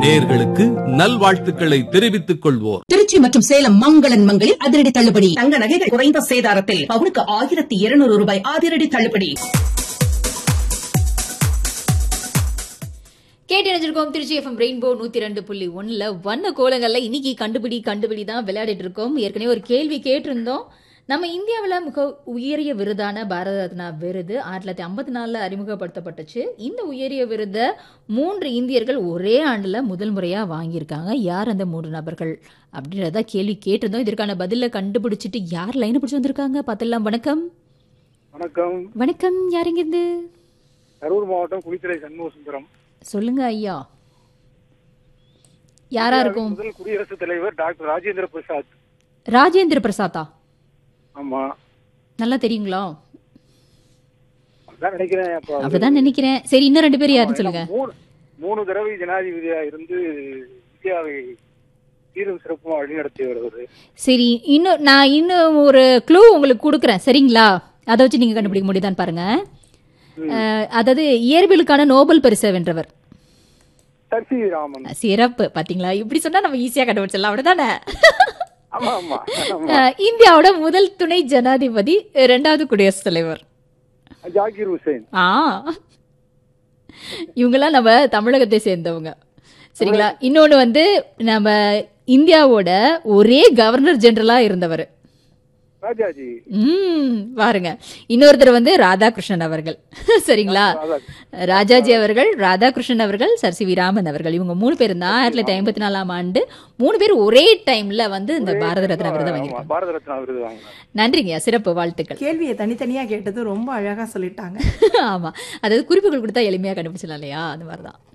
நேர்களுக்கு நல்வாழ்த்துக்களை தெரிவித்துக் கொள்வோர் திருச்சி மற்றும் சேலம் மங்களன் மங்களில் அதிரடி தள்ளுபடி தங்க நகைகள் குறைந்த சேதாரத்தில் பவுனுக்கு ஆயிரத்தி இருநூறு ரூபாய் அதிரடி தள்ளுபடி கேட்டு நினைச்சிருக்கோம் திருச்சி எஃப்எம் ரெயின்போ நூத்தி ரெண்டு புள்ளி ஒன்னுல வண்ண கோலங்கள்ல இன்னைக்கு கண்டுபிடி கண்டுபிடி தான் விளையாடிட்டு இருக்கோம் ஏற்கனவே ஒரு கேள்வி கேட்டிருந்தோம் நம்ம இந்தியாவில் மிக உயரிய விருதான பாரத ரத்னா விருது ஆயிரத்தி தொள்ளாயிரத்தி ஐம்பத்தி நாலில் அறிமுகப்படுத்தப்பட்டுச்சு இந்த உயரிய விருதை மூன்று இந்தியர்கள் ஒரே ஆண்டில் முதல் முறையாக வாங்கியிருக்காங்க யார் அந்த மூன்று நபர்கள் அப்படின்றத கேள்வி கேட்டிருந்தோம் இதற்கான பதிலை கண்டுபிடிச்சிட்டு யார் லைனை பிடிச்சி வந்திருக்காங்க பார்த்துடலாம் வணக்கம் வணக்கம் வணக்கம் யாருங்கிருந்து கரூர் மாவட்டம் குளித்துறை சண்முக சுந்தரம் சொல்லுங்க ஐயா யாரா இருக்கும் முதல் குடியரசுத் தலைவர் டாக்டர் ராஜேந்திர பிரசாத் ராஜேந்திர பிரசாத்தா ஆமா நல்லா தெரியுங்களா அதான் நினைக்கிறேன் அப்ப அவரு அப்படிதான் நினைக்கிறேன் சரி இன்னும் ரெண்டு பேர் யாருன்னு சொல்லுங்க மூணு மூணு தடவை ஜனாதிபதியா இருந்து இந்தியாவை சீரும் சிறப்புமா வழிநடத்தியவர் அவரு சரி இன்னும் நான் இன்னும் ஒரு க்ளூ உங்களுக்கு கொடுக்குறேன் சரிங்களா அதை வச்சு நீங்க கண்டுபிடிக்க முடியுதான்னு பாருங்க அஹ், அதாவது இயற்பியலுக்கான நோபல் பரிசை வென்றவர் சசி ராமன் சிறப்பு பாத்தீங்களா இப்படி சொன்னா நம்ம ஈஸியா கண்டுபிடிச்சிடலாம் அப்படிதானே ஆமா ஆமா ஆமா அஹ், இந்தியாவோட முதல் துணை ஜனாதிபதி இரண்டாவது குடியரசுத் தலைவர் ஜாகிர் ஹுசேன் ஆ இவங்கெல்லாம் நம்ம தமிழகத்தை சேர்ந்தவங்க சரிங்களா இன்னொன்னு வந்து நம்ம இந்தியாவோட ஒரே கவர்னர் ஜெனரலா இருந்தவர் ராஜாஜி ம் பாருங்க இன்னொருத்தர் வந்து ராதாகிருஷ்ணன் அவர்கள் சரிங்களா ராஜாஜி அவர்கள் ராதாகிருஷ்ணன் அவர்கள் சர் சி வி ராமன் அவர்கள் இவங்க மூணு பேர் தான் ஆயிரத்தி தொள்ளாயிரத்தி ஐம்பத்தி நாலாம் ஆண்டு மூணு பேர் ஒரே டைம்ல வந்து இந்த பாரத ரத்னா விருதை ஆமா, வாங்கியிருக்காங்க பாரத ரத்னா விருது வாங்கினார் நன்றிங்க சிறப்பு வாழ்த்துக்கள் கேள்வியை தனித்தனியா கேட்டது ரொம்ப அழகா சொல்லிட்டாங்க ஆமா அதாவது குறிப்புகள் கொடுத்தா எளிமையா கண்டுபிடிச்சிடலாம் இல்லையா அந்த மாதிரிதான்